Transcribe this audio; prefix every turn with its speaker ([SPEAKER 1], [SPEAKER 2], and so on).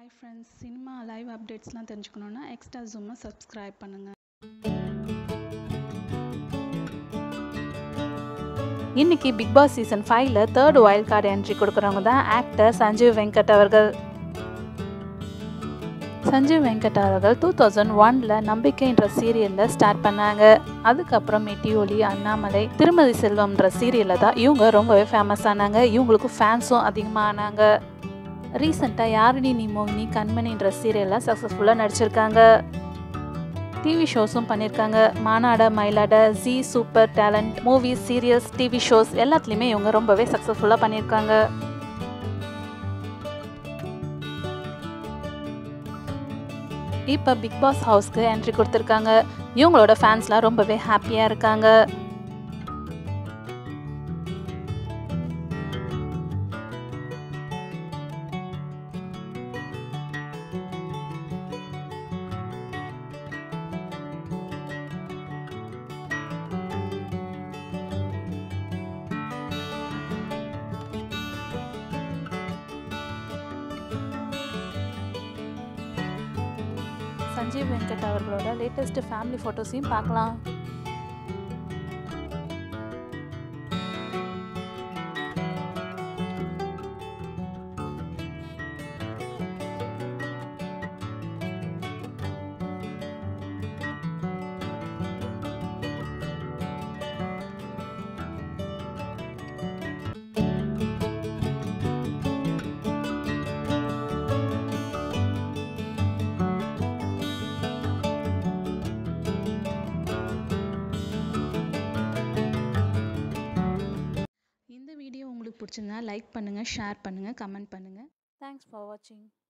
[SPEAKER 1] hi friends cinema live அப்டேட்ஸ்லாம் தெரிஞ்சுக்கணுன்னா extra ஜூமை சப்ஸ்கிரைப் பண்ணுங்கள்
[SPEAKER 2] இன்னைக்கு பிக் பாஸ் சீசன் ஃபைவ்ல தேர்ட் வைல்ட் கார்டு என்ட்ரி கொடுக்குறவங்க தான் ஆக்டர் சஞ்சீவ் வெங்கட் அவர்கள் சஞ்சீவ் வெங்கட் அவர்கள் டூ தௌசண்ட் ஒன்ல நம்பிக்கைன்ற சீரியலில் ஸ்டார்ட் பண்ணாங்க அதுக்கப்புறம் மெட்டியோலி அண்ணாமலை திருமதி செல்வம்ன்ற சீரியலில் தான் இவங்க ரொம்பவே ஃபேமஸ் ஆனாங்க இவங்களுக்கு ஃபேன்ஸும் அதிகமாக ஆனாங்க ரீசெண்டாக யாரடி நீ மோகினி கண்மணின்ற சீரியலில் சக்ஸஸ்ஃபுல்லாக நடிச்சிருக்காங்க டிவி ஷோஸும் பண்ணியிருக்காங்க Maanaada Mayilaada Zee super talent movies serials TV shows எல்லாத்துலேயுமே இவங்க ரொம்பவே சக்ஸஸ்ஃபுல்லாக பண்ணியிருக்காங்க இப்போ பிக் பாஸ் ஹவுஸ்க்கு என்ட்ரி கொடுத்துருக்காங்க இவங்களோட ஃபேன்ஸ்லாம் ரொம்பவே ஹாப்பியாக இருக்காங்க சஞ்சீவ் வெங்கட் அவர்களோட லேட்டஸ்ட் ஃபேமிலி ஃபோட்டோஸையும் பார்க்கலாம்
[SPEAKER 1] இந்த வீடியோ உங்களுக்கு பிடிச்சிருந்தா லைக் பண்ணுங்கள் ஷேர் பண்ணுங்கள் கமெண்ட் பண்ணுங்கள்
[SPEAKER 2] தேங்க்ஸ் ஃபார் வாட்சிங்